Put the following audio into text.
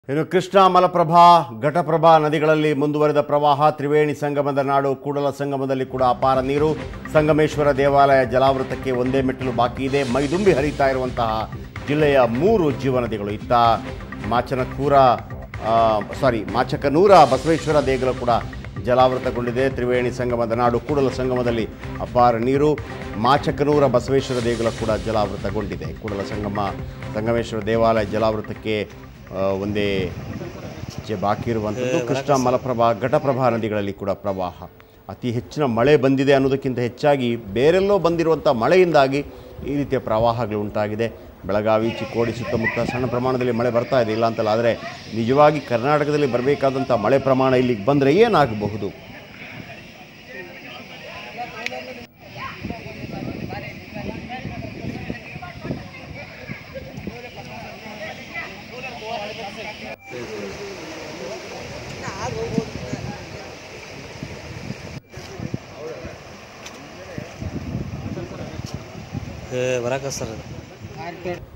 ಇನ್ನು ಕೃಷ್ಣ ಮಲಪ್ರಭಾ ಘಟಪ್ರಭಾ ನದಿಗಳಲ್ಲಿ ಮುಂದುವರೆದ ಪ್ರವಾಹ ತ್ರಿವೇಣಿ ಸಂಗಮದ ನಾಡು ಕೂಡಲ ಸಂಗಮದಲ್ಲಿ ಕೂಡ ಅಪಾರ ನೀರು ಸಂಗಮೇಶ್ವರ ದೇವಾಲಯ ಜಲಾವೃತಕ್ಕೆ ಒಂದೇ ಮೆಟ್ಟಿಲು ಬಾಕಿ ಇದೆ ಮೈದುಂಬಿ ಹರಿತಾ ಇರುವಂತಹ ಜಿಲ್ಲೆಯ ಮೂರು ಜೀವನದಿಗಳು ಇತ್ತ ಮಾಚನಕೂರ ಸಾರಿ ಮಾಚಕನೂರ ಬಸವೇಶ್ವರ ದೇಗುಲ ಕೂಡ ಜಲಾವೃತಗೊಂಡಿದೆ ತ್ರಿವೇಣಿ ಸಂಗಮದ ನಾಡು ಕೂಡಲ ಸಂಗಮದಲ್ಲಿ ಅಪಾರ ನೀರು ಮಾಚಕನೂರ ಬಸವೇಶ್ವರ ದೇಗುಲ ಕೂಡ ಜಲಾವೃತಗೊಂಡಿದೆ ಕೂಡಲ ಸಂಗಮ ಸಂಗಮೇಶ್ವರ ದೇವಾಲಯ ಜಲಾವೃತಕ್ಕೆ ಆ, ಒಂದೇ ಹೆಜ್ಜೆ ಬಾಕಿ ಇರುವಂಥದ್ದು ಕೃಷ್ಣ ಮಲಪ್ರಭಾ ಘಟಪ್ರಭಾ ನದಿಗಳಲ್ಲಿ ಕೂಡ ಪ್ರವಾಹ ಅತಿ ಹೆಚ್ಚಿನ ಮಳೆ ಬಂದಿದೆ ಅನ್ನೋದಕ್ಕಿಂತ ಹೆಚ್ಚಾಗಿ ಬೇರೆಲ್ಲೋ ಬಂದಿರುವಂಥ ಮಳೆಯಿಂದಾಗಿ ಈ ರೀತಿಯ ಪ್ರವಾಹಗಳು ಉಂಟಾಗಿದೆ ಬೆಳಗಾವಿ ಚಿಕ್ಕೋಡಿ ಸುತ್ತಮುತ್ತ ಸಣ್ಣ ಪ್ರಮಾಣದಲ್ಲಿ ಮಳೆ ಬರ್ತಾ ಇದೆ ಇಲ್ಲ ಅಂತಲ್ಲ ಆದರೆ ನಿಜವಾಗಿ ಕರ್ನಾಟಕದಲ್ಲಿ ಬರಬೇಕಾದಂಥ ಮಳೆ ಪ್ರಮಾಣ ಇಲ್ಲಿಗೆ ಬಂದರೆ ಏನಾಗಬಹುದು ಬರಾಕ ಸರ್ ಅದು